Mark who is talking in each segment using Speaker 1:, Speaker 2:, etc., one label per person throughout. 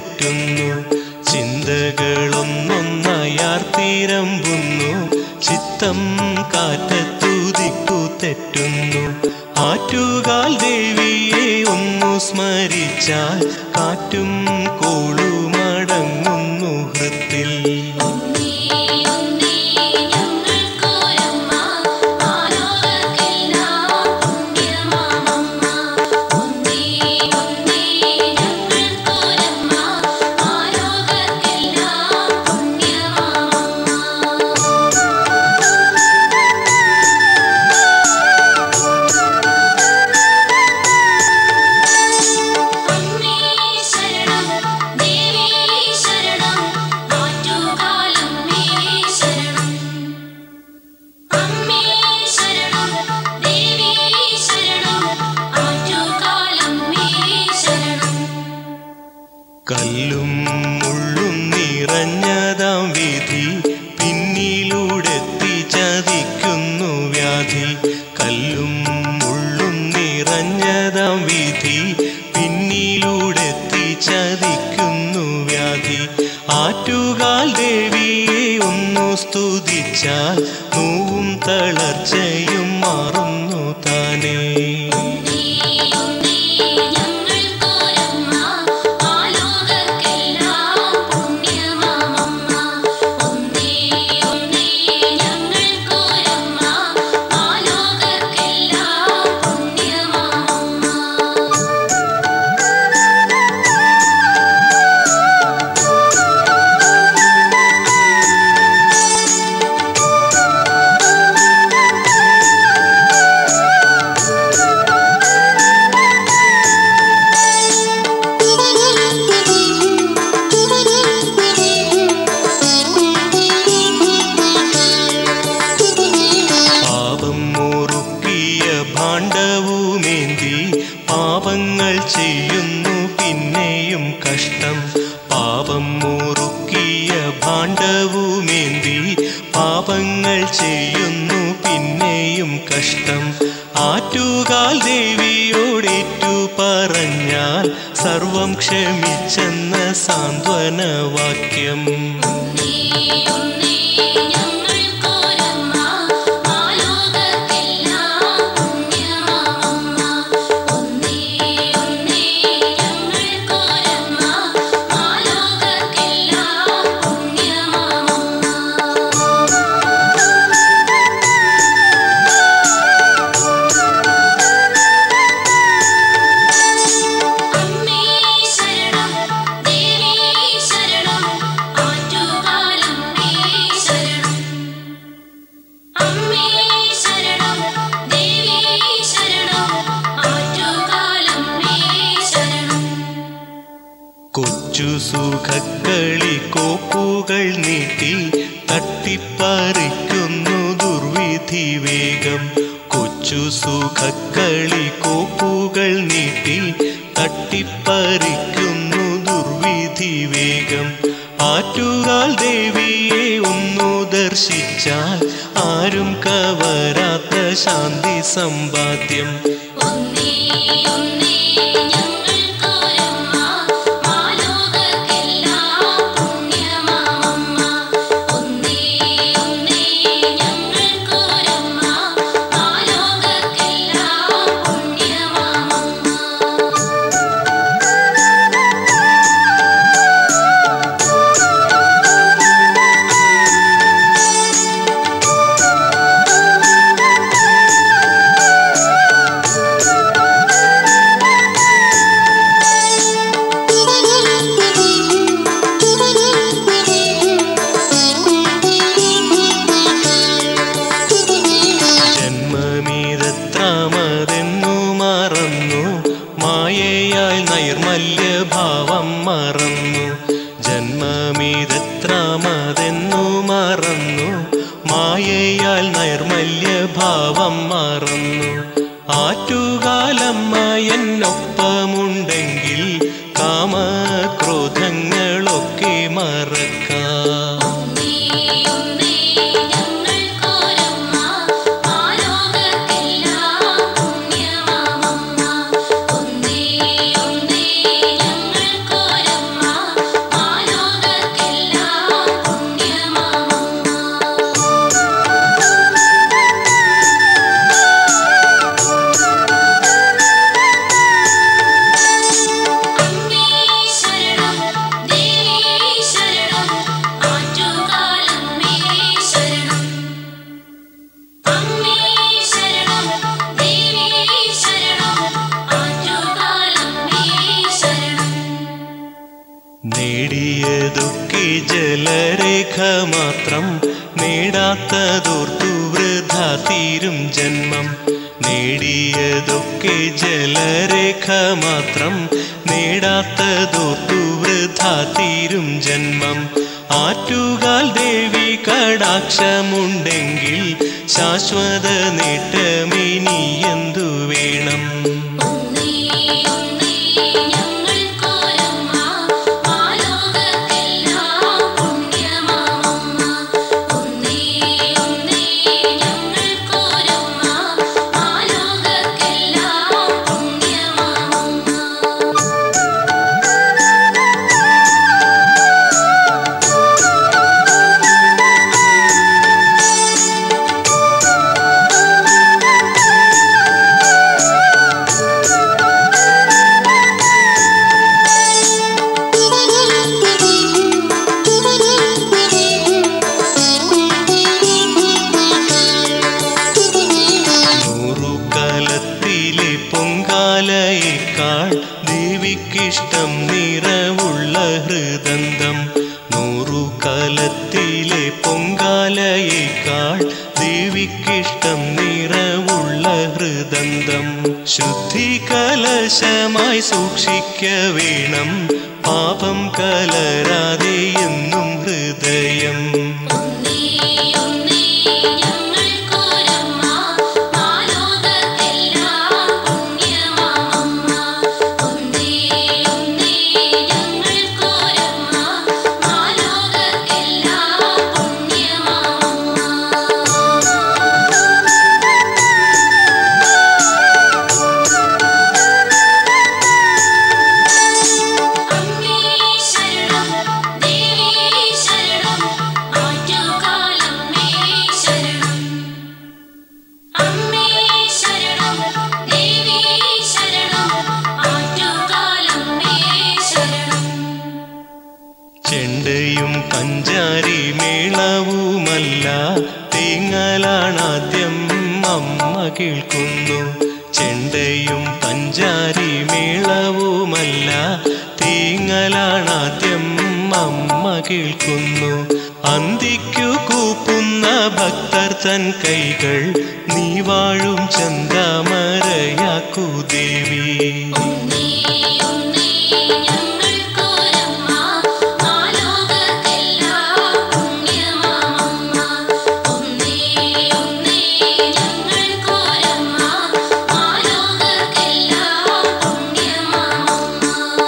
Speaker 1: തെറ്റുന്നു ചിന്തകളൊന്നൊന്നയാർത്തിരമ്പുന്നു ചിത്തം കാറ്റത്തുതിക്കു തെറ്റുന്നു ആറ്റുകാൽ ദേവിയെ ഒന്നു സ്മരിച്ചാൽ കാറ്റും കോളുമടങ്ങുന്നു ഹൃത്തിൽ
Speaker 2: ഒന്നേ ഒന്നേ ഞങ്ങൾക്കൊരമ്മ ആലോകർക്കെല്ലാം പുണ്യമാമമ്മ ഒന്നേ ഒന്നേ ഞങ്ങൾക്കൊരമ്മ ആലോകർക്കെല്ലാം പുണ്യമാമമ്മ അമ്മേ ശരണം ദേവി ശരണം ആറ്റുകാലമ്മേ ശരണം അമ്മേ ശരണം ദേവി ശരണം ആറ്റുകാലമ്മേ ശരണം
Speaker 1: കല്ലും മുള്ളും നിറഞ്ഞതാം വിധി പിന്നിലൂടെത്തി ചതിക്കുന്നു വ്യാധി കല്ലും മുള്ളും നിറഞ്ഞതാം വിധി പിന്നിലൂടെത്തി ചതിക്കുന്നു വ്യാധി ആറ്റുകാൽ ദേവിയെ ഒന്നു സ്തുതിച്ചാൽ നോവും തളർച്ചയും മാറുന്നു താനേ
Speaker 2: ഒന്നേ ഒന്നേ ഞങ്ങൾക്കൊരമ്മ ആലോകർക്കെല്ലാം പുണ്യമാമമ്മ ഒന്നേ ഒന്നേ ഞങ്ങൾക്കൊരമ്മ ആലോകർക്കെല്ലാം പുണ്യമാമമ്മ
Speaker 1: പാപം മുറുക്കിയ ഭാണ്ഡവുമേന്തി പാപങ്ങൾ ചെയ്യുന്നു പിന്നെയും കഷ്ടം പാപം മുറുക്കിയ ഭാണ്ഡവുമേന്തി പാപങ്ങൾ ചെയ്യുന്നു പിന്നെയും കഷ്ടം ആറ്റുകാൽ ദേവിയോടേറ്റു പറഞ്ഞാൽ സർവം ക്ഷമിച്ചെന്ന സാന്ത്വനവാക്യം
Speaker 2: ഒന്നേ ഒന്നേ ഞങ്ങൾക്കൊരമ്മ ആലോകർക്കെല്ലാം പുണ്യമാമമ്മ ഒന്നേ ഒന്നേ ഞങ്ങൾക്കൊരമ്മ ആലോകർക്കെല്ലാം പുണ്യമാമമ്മ അമ്മേ ശരണം ദേവി ശരണം ആറ്റുകാലമ്മേ ശരണം അമ്മേ ശരണം ദേവി ശരണം ആറ്റുകാലമ്മേ ശരണം
Speaker 1: കൊച്ചു സുഖക്കളി കോപ്പുകൾ നീട്ടി തട്ടിപ്പറിക്കുന്നു ദുർവിധി വേഗം കൊച്ചു സുഖക്കളി കോപ്പുകൾ നീട്ടി തട്ടിപ്പറിക്കുന്നു ദുർവിധി വേഗം ആറ്റുകാൽ ദേവിയെ ഒന്നു ദർശിച്ചാൽ ആരും കവരാത്ത ശാന്തി സമ്പാദ്യം
Speaker 2: ഒന്നേ ഒന്നേ ഞങ്ങൾക്കൊരമ്മ ആലോകർക്കെല്ലാം പുണ്യമാമമ്മ ഒന്നേ ഒന്നേ ഞങ്ങൾക്കൊരമ്മ ആലോകർക്കെല്ലാം പുണ്യമാമമ്മ
Speaker 1: ജന്മമീതത്രാമതെന്നു മറന്നു മായയാൽ നൈർമല്യഭാവം മറന്നു ജന്മമീതത്രാമതെന്നു മറന്നു മായയാൽ നൈർമല്യഭാവം മറന്നു ആറ്റുകാലമ്മ എന്നൊപ്പമുണ്ടെങ്കിൽ കാമക്രോധങ്ങളൊക്കെ മറക്കാം
Speaker 2: ഒന്നേ ഒന്നേ ഞങ്ങൾക്കൊരമ്മ ആലോകർക്കെല്ലാം പുണ്യമാമമ്മ ഒന്നേ ഒന്നേ ഞങ്ങൾക്കൊരമ്മ
Speaker 1: നേടിയതൊക്കെ ജലരേഖ മാത്രം നേടാത്തതോർത്തു വൃഥ തീരും ജന്മം ആറ്റുകാൽ ദേവി കടാക്ഷമുണ്ടെങ്കിൽ ശാശ്വത നേട്ടമിനി എന്തു വേണം
Speaker 2: ഒന്നേ ഒന്നേ ഞങ്ങൾക്കൊരമ്മ ആലോകത്തെല്ലാം പുണ്യമാമമ്മ ഒന്നേ ഒന്നേ ഞങ്ങൾക്കൊരമ്മ ആലോകത്തെല്ലാം പുണ്യമാമമ്മ
Speaker 1: നൂറു കലത്തിലെ പൊങ്കാലയേക്കാൾ ദേവിക്കിഷ്ടം നിറവുള്ള ഹൃദന്തം നൂറു കലത്തിലെ പൊങ്കാലയേക്കാൾ ദേവിക്കിഷ്ടം നിറവുള്ള ഹൃദന്തം ശുദ്ധി കലശമായി സൂക്ഷിക്ക വേണം പാപം കലരാതെ എന്നും ഹൃദയം
Speaker 2: ഒന്നേ ഒന്നേ ഞങ്ങൾക്കൊരമ്മ ആലോകത്തെല്ലാം പുണ്യമാമമ്മ ഒന്നേ ഒന്നേ ഞങ്ങൾക്കൊരമ്മ ആലോകത്തെല്ലാം പുണ്യമാമമ്മ അമ്മേ ശരണം ദേവി ശരണം ആറ്റുകാലമ്മേ ശരണം അമ്മേ ശരണം ദേവി ശരണം ആറ്റുകാലമ്മേ ശരണം
Speaker 1: ചെണ്ടയും പഞ്ചാരി മേളവുമല്ല തേങ്ങലാണാദ്യം അമ്മ കേൾക്കുന്നു ചെണ്ടയും പഞ്ചാരി മേളവുമല്ല തേങ്ങലാണാദ്യം അമ്മ കേൾക്കുന്നു അന്തിക്കു കൂപ്പുന്ന ഭക്തർ തൻ കൈകൾ നീ വാഴും ചന്താമരയാക്കൂ ദേവി
Speaker 2: ഒന്നേ ഒന്നേ ഞങ്ങൾക്കൊരമ്മ ആലോകത്തെല്ലാം പുണ്യമാമമ്മ ഒന്നേ ഒന്നേ ഞങ്ങൾക്കൊരമ്മ ആലോകത്തെല്ലാം പുണ്യമാമമ്മ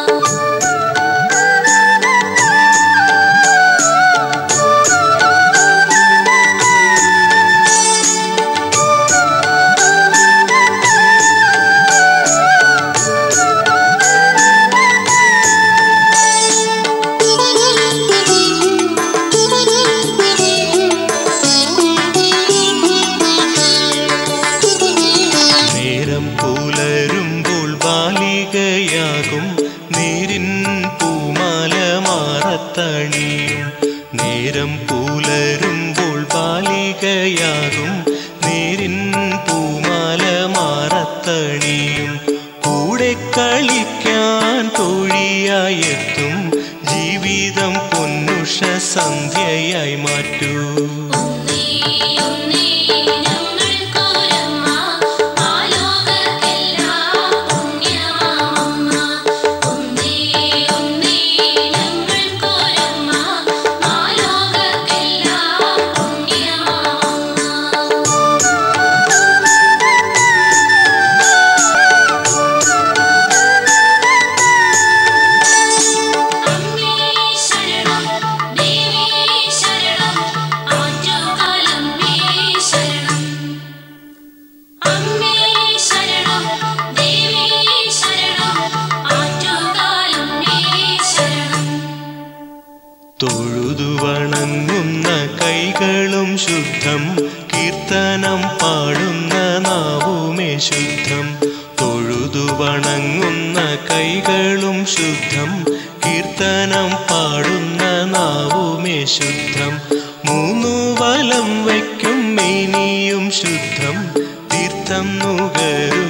Speaker 1: നേരം പുലരുമ്പോൾ ബാലികയാകും നേരിൻ പൂമാല മാറത്തണിയും നേരം പുലരുമ്പോൾ ബാലികയാകും നേരിൻ പൂമാല മാറത്തണിയും കൂടെ കളിക്കാൻ തോഴിയായെത്തും ജീവിതം പൊന്നുഷ സന്ധ്യയായി മാറ്റൂ
Speaker 2: ഒന്നേ ഒന്നേ ഞങ്ങൾക്കൊരമ്മ ആലോകത്തെല്ലാം പുണ്യമാമമ്മ ഒന്നേ ഒന്നേ ഞങ്ങൾക്കൊരമ്മ ആലോകത്തെല്ലാം പുണ്യമാമമ്മ അമ്മേ ശരണം ദേവി ശരണം ആറ്റുകാലമ്മേ ശരണം അമ്മേ ശരണം ദേവി ശരണം ആറ്റുകാലമ്മേ ശരണം
Speaker 1: തൊഴുതു വണങ്ങുന്ന കൈകളും ശുദ്ധം കീർത്തനം പാടുന്ന നാവുമേ ശുദ്ധം തൊഴുതു വണങ്ങുന്ന കൈകളും ശുദ്ധം കീർത്തനം പാടുന്ന നാവുമേ ശുദ്ധം മൂന്നു വലം വയ്ക്കും മേനിയും ശുദ്ധം തീർത്ഥം നുകരും